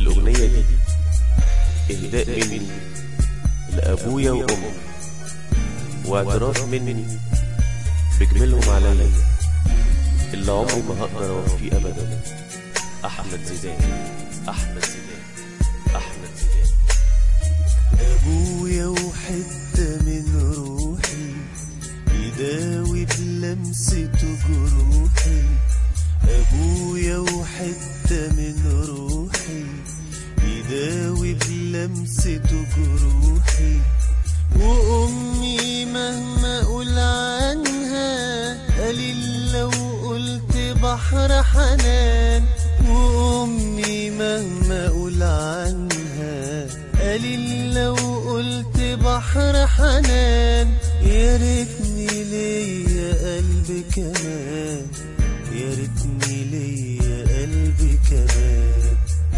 الأغنية دي إهداء مني لأبويا وأمي واعتراف مني بجميلهم عليا اللي عمري ما هقدر أوفيه أبدا أحمد زيدان أحمد زيدان أحمد زيدان أبويا وحتة من روحي يداوي بلمسته جروحي أبويا وحتة من روحي يداوي بلمسته جروحي وأمي مهما أقول عنها قليل لو قلت بحر حنان وأمي مهما أقول عنها قليل لو قلت بحر حنان يا ريتني ليا قلب كمان يا ريتني ليا قلب كمان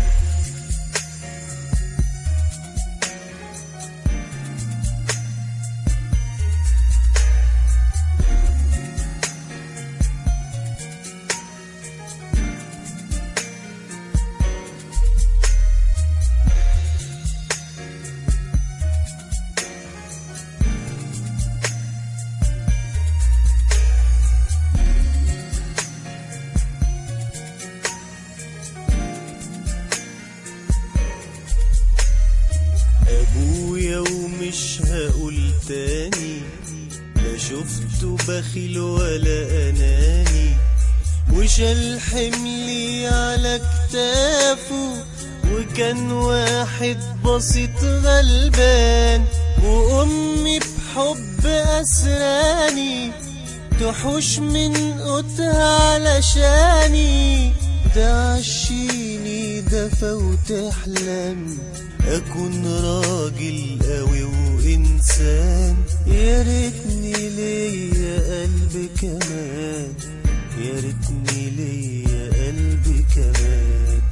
ابويا ومش هقول تاني لا شفته بخيل ولا اناني وشال حملي على كتافه وكان واحد بسيط غلبان وامي بحب اسراني تحوش من قوتها علشاني ده عشيني ده فوت احلام اكون راجل قوي وانسان يا ريتني ليا قلب كمان يا ريتني ليا قلب كمان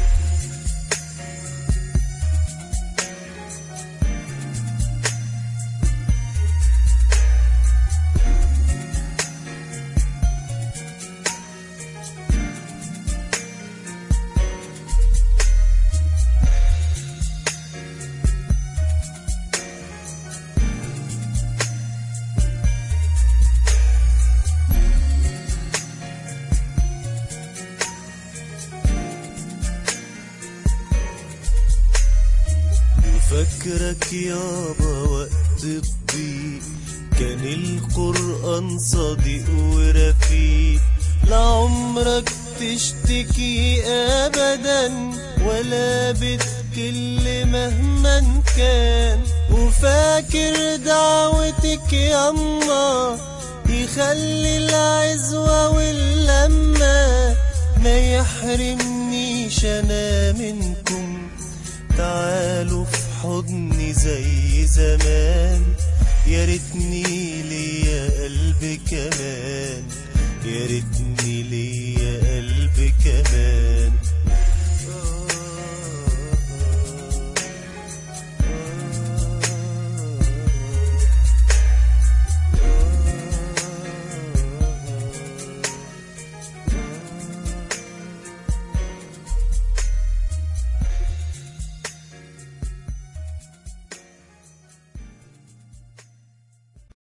وفاكرك يابا وقت الضيق كان القرآن صديق ورفيق لعمرك تشتكي أبدا ولا بتكل مهما كان وفاكر دعوتك يا الله يخلي العزوة واللمة ما يحرمنيش أنا منكم تعالوا في حضني زي زمان يا ريتني ليا قلب كمان يا ريتني ليا قلب كمان